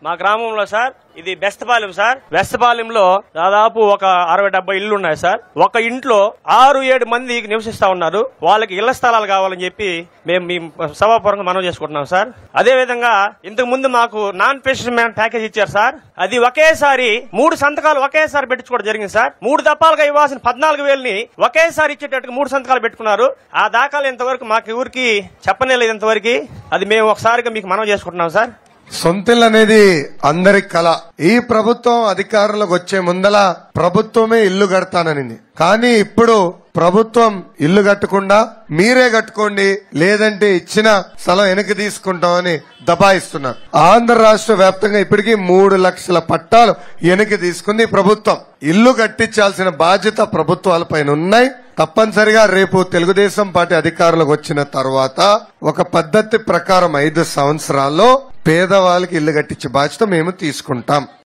మా గ్రామంలో సార్ ఇది బెస్తపాలెం సార్ బెస్తపాలెంలో దాదాపు ఒక అరవై డెబ్బై ఇల్లు ఉన్నాయి సార్ ఒక ఇంట్లో ఆరు ఏడు మంది నివసిస్తా ఉన్నారు వాళ్ళకి ఇళ్ల స్థలాలు కావాలని చెప్పి మేము మీ సభాపూర్వకంగా మనం చేసుకుంటున్నాం సార్ అదే విధంగా ఇంతకు ముందు మాకు నాన్ పెన్షన్ మ్యాన్ ప్యాకేజ్ ఇచ్చారు సార్ అది ఒకేసారి మూడు సంతకాలు ఒకేసారి పెట్టించుకోవడం జరిగింది సార్ మూడు దప్పాలుగా ఇవ్వాల్సిన పద్నాలుగు వేలని ఒకేసారి ఇచ్చేటట్టుగా మూడు సంతకాలు పెట్టుకున్నారు ఆ దాఖలు ఇంతవరకు మాకు ఊరికి చెప్పనేలేదు ఇంతవరకు అది మేము ఒకసారిగా మీకు మనం చేసుకుంటున్నాం సార్ సొంతిల్లు అనేది అందరి కళ ఈ ప్రభుత్వం అధికారంలోకి వచ్చే ముందల ప్రభుత్వమే ఇల్లు కడతాననింది కానీ ఇప్పుడు ప్రభుత్వం ఇల్లు కట్టకుండా మీరే కట్టుకోండి లేదంటే ఇచ్చిన స్థలం వెనక్కి తీసుకుంటామని దబాయిస్తున్నారు ఆంధ్ర రాష్ట్ర వ్యాప్తంగా ఇప్పటికీ మూడు లక్షల పట్టాలు వెనక్కి తీసుకుంది ఈ ప్రభుత్వం ఇల్లు కట్టించాల్సిన బాధ్యత ప్రభుత్వాలపైన ఉన్నాయి తప్పనిసరిగా రేపు తెలుగుదేశం పార్టీ అధికారంలోకి వచ్చిన తర్వాత ఒక పద్ధతి ప్రకారం ఐదు సంవత్సరాల్లో పేదవాళ్ళకి ఇల్లు కట్టించే బాధ్యత మేము తీసుకుంటాం